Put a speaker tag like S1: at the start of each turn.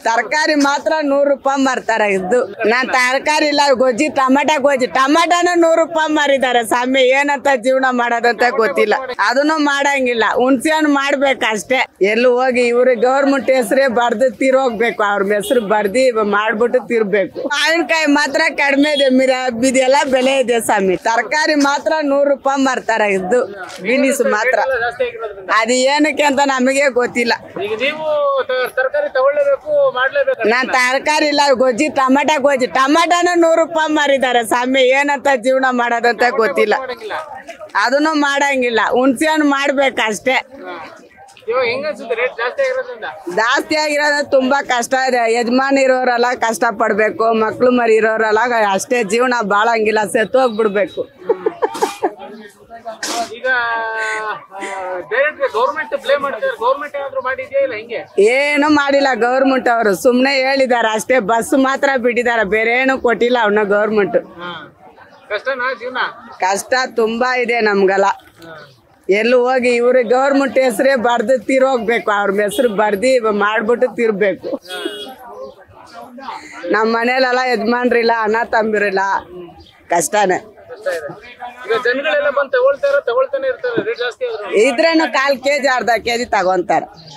S1: ತರಕಾರಿ ಮಾತ್ರ ನೂರು ರೂಪಾಯಿ ಮಾರ್ತಾರೆ ಇದ್ದು ನಾನ್ ತರಕಾರಿ ಇಲ್ಲ ಗೊಜ್ಜಿ ಟಮಾಟ ಗೊಜ್ಜಿ ಟಮಾಟನ ನೂರು ರೂಪಾಯಿ ಮಾರಿದ್ದಾರೆ ಸ್ವಾಮಿ ಏನಂತ ಜೀವನ ಮಾಡೋದಂತ ಗೊತ್ತಿಲ್ಲ ಅದನ್ನು ಮಾಡಂಗಿಲ್ಲ ಹುಣ್ಸೆ ಹಣ್ಣು ಮಾಡ್ಬೇಕಷ್ಟೇ ಎಲ್ಲಿ ಹೋಗಿ ಇವ್ರು ಗೌರ್ಮೆಂಟ್ ಹೆಸರೇ ಬರ್ದು ತೀರೋಗ್ಬೇಕು ಅವ್ರ ಹೆಸರು ಬರ್ದಿ ಮಾಡ್ಬಿಟ್ಟು ತಿರ್ಬೇಕು ಮಾವಿನಕಾಯಿ ಮಾತ್ರ ಕಡಿಮೆ ಇದೆ ಮಿರ ಇದೆಲ್ಲ ಬೆಲೆ ಇದೆ ಸ್ವಾಮಿ ತರಕಾರಿ ಮಾತ್ರ ನೂರು ರೂಪಾಯಿ ಮಾರ್ತಾರೆ ಇದ್ದು ಬಿನಿಸ್ ಮಾತ್ರ
S2: ಎಲ್ಲ ಜಾಸ್ತಿ ಆಗಿರೋದ್ರಿಂದ
S1: ಅದು ಏನಕ್ಕೆ ಅಂತ ನಮಗೆ ಗೊತ್ತಿಲ್ಲ
S2: ಈಗ ನೀವು ತ- ತರಕಾರಿ ತಗೊಳ್ಳೇಬೇಕು ಮಾಡ್ಲೇಬೇಕು
S1: ನಾನ್ ತರಕಾರಿ ಇಲ್ಲ ಗೊಜ್ಜಿ ಟಮಾಟ ಗೊಜ್ಜಿ ಟಮಾಟನ ನೂರು ರೂಪಾಯಿ ಮಾರಿದ್ದಾರೆ ಸ್ವಾಮಿ ಏನಂತ ಜೀವನ ಮಾಡೋದಂತ ಗೊತ್ತಿಲ್ಲ
S2: ಮಾಡಂಗಿಲ್ಲ
S1: ಅದನ್ನು ಮಾಡಂಗಿಲ್ಲ ಹುಣ್ಸೆ ಹಣ್ಣು ಮಾಡ್ಬೇಕಷ್ಟೇ
S2: ಇವಾಗ ಹೆಂಗ ಅನ್ಸುತ್ತೆ ರೇಟ್ ಜಾಸ್ತಿ ಆಗಿರೋದ್ರಿಂದ
S1: ಜಾಸ್ತಿ ಆಗಿರೋದು ತುಂಬಾ ಕಷ್ಟ ಇದೆ ಯಜಮಾನ್ ಇರೋರೆಲ್ಲ ಕಷ್ಟ ಪಡ್ಬೇಕು ಮಕ್ಳು ಮರಿ ಇರೋರೆಲ್ಲ ಅಷ್ಟೇ ಜೀವನ ಬಾಳಂಗಿಲ್ಲ ಸೆತ್ತು ಹೋಗ್ಬಿಡ್ಬೇಕು
S2: ಈಗ ಡೈರೆಕ್ಟ್ ಗೌರ್ಮೆಂಟ್ ಪ್ಲೇ ಮಾಡ್ತಾರೆ ಗೌರ್ಮೆಂಟ್ ಏನಾದ್ರು ಮಾಡಿದ್ಯಾ ಇಲ್ಲ ಹೆಂಗೆ
S1: ಏನು ಮಾಡಿಲ್ಲ ಗೌರ್ಮೆಂಟ್ ಅವರು ಸುಮ್ಮನೆ ಹೇಳಿದ್ದಾರೆ ಅಷ್ಟೇ ಬಸ್ ಮಾತ್ರ ಬಿಟ್ಟಿದ್ದಾರೆ ಬೇರೆ ಏನು ಕೊಟ್ಟಿಲ್ಲ ಅವನ್ನ ಗೌರ್ಮೆಂಟ್
S2: ಹಾ ಕಷ್ಟನಾ ಜೀವನ
S1: ಕಷ್ಟ ತುಂಬಾ ಇದೆ ನಮ್ಗೆಲ್ಲ ಎಲ್ಲಿ ಹೋಗಿ ಇವ್ರು ಗೌರ್ಮೆಂಟ್ ಹೆಸರೇ ಬರ್ದು ತೀರೋಗ್ಬೇಕು ಅವ್ರ ಹೆಸರು ಬರ್ದಿ ಮಾಡ್ಬಿಟ್ಟು ತಿರ್ಬೇಕು ನಮ್ಮ ಮನೇಲೆಲ್ಲ ಯಜಮಾನ್ರಿಲ್ಲ ಅಣ್ಣ ತಂಬಿರಿಲ್ಲ ಕಷ್ಟನೇ
S2: ಕಷ್ಟ ಇದೆ ಈಗ ಜನಗಳೆಲ್ಲ ಬಂದು ತಗೊಳ್ತಾರ ತಗೊಳ್ತಾನೆ ಇರ್ತಾರೆ ರೇಟ್ ಜಾಸ್ತಿ ಆದ್ರು
S1: ಇದ್ರೇನು ಕಾಲ್ ಕೆಜಿ ಅರ್ಧ ಕೆಜಿ ತಗೊಂತಾರ